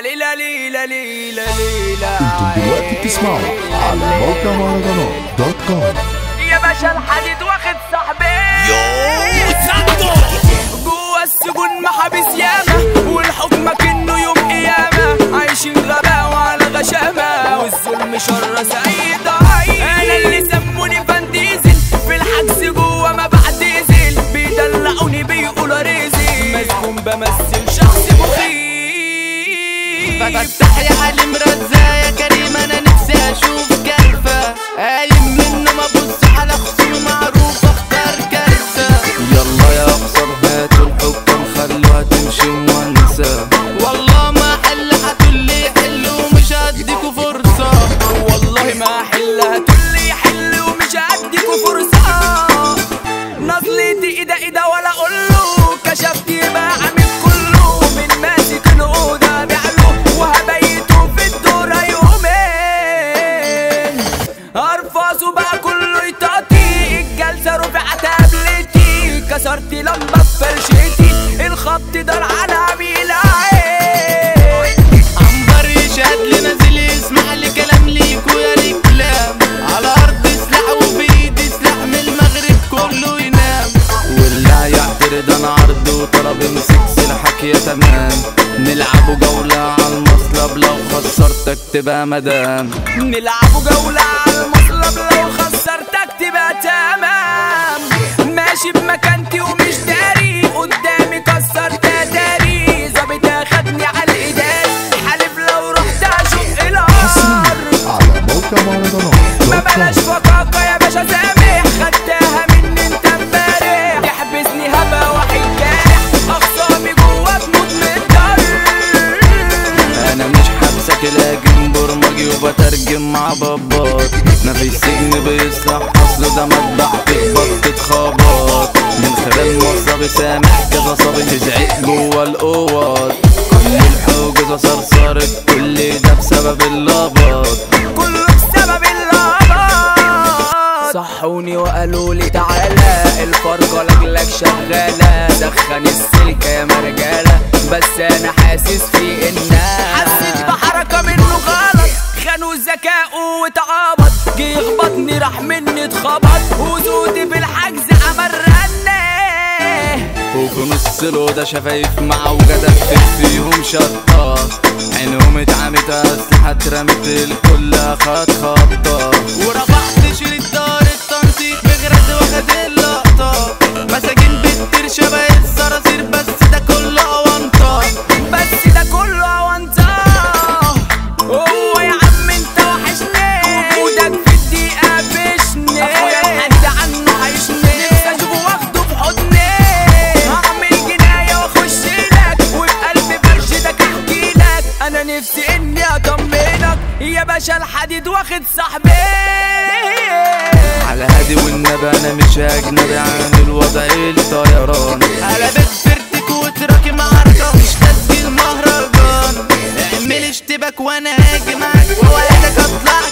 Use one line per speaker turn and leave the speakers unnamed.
ليلة ليلة ليلة ليلة
انتم دلوقتي بتسمعوا على موقع مهرجانات دوت كوم
يا باشا الحديد واخد صاحبي جوا السجون محابس ياما والحكم كأنه يوم قيامة عايشين غباء وعلى غشامة والظلم شر سعيد انا اللي سموني فان ديزل في الحجز جوا ما بعتزل بيدلعوني بيقولوا ريزل مسجون بمثل شخص مخيف
فتح يا حليم رزا يا كريم انا نفسي اشوف كلفة قايم منه ما ابص على خصومي معروف اختار كارثة يلا يا اخسر هاتوا الحكم خلوها تمشي وانسى والله ما حل هتقولي حل ومش هديكوا فرصة
والله ما حلها تقولي حل ومش هديكوا فرصة نظلتي ايدا ايدا ولا اقوله كشفت يبقى عامل كله من ماسك الأوضة بعله وهبيته في الدورة يومين ارفصه بقى كله يطاطي الجلسة رفعت قبلتي كسرت لمبة في فرشتي الخط دار على عميل عين
عنبر يشهد لي نازل يسمع لي كلام ليك ويا رجلام على ارض سلاح وفي ايدي سلاح من المغرب كله ينام واللي هيعترض انا عرض وطلب امسك سلاحك يا تمام نلعبوا جولة على المصلب لو خسرتك تبقى مدام
نلعبوا جولة على المصلب لو خسرتك تبقى تمام ماشي بمكانتي ومش داري قدامي كسرت داري ظابط اخدني على الايدان حالف لو رحت اشق الارض
على موقع مهرجانات
ما
دوت
بلاش
كوم
فقاقة يا باشا سامح خدتها مني انت امبارح تحبسني هبا واحد جارح اخصامي جوا تموت من الضر
انا مش حبسك لكن برمجي وبترجم مع بابات مفيش سجن بيصلح اصله ده مدبح تخبط تتخبط من خلال مصابي سامح كذا صبي تزعق جوا الاوض كل الحجوز صرصرت كل ده بسبب اللبط
كله بسبب اللعبة صحوني وقالوا لي تعالى الفرقة لاجلك شغالة سخن السلكة يا مرجالة بس انا حاسس في انها حسيت بحركة منه غلط خانوا ذكاؤه واتعبط جه يخبطني راح مني اتخبط وزودي في الحجز عمل رنة
وفي نص الأوضة شفايف معوجة دفت فيهم شطة عينهم اتعمت أسلحة اترمت الكل أخد خطة ورفعت شريط دار التنطيط بغرز واخد اللقطة مساجين بتطير شبه الصراصير بس ده كله أونطة
بس ده كله اونطه هو يا عم انت وحشني وجودك في الدقيقة فشني اخويا الحد عنه عايشني نفسي اشوفه واخده في حضني هعمل جناية واخش لك وفي قلبي برشدك احكي لك انا نفسي اني اطمنك يا باشا الحديد واخد صاحبي
على هادي والنبي أنا مش أجنبي عن الوضع الطيران قلبت فرتك وتراكي معركة مش تسجيل مهرجان اعمل اشتباك وانا هاجي معاك ووعدك اطلع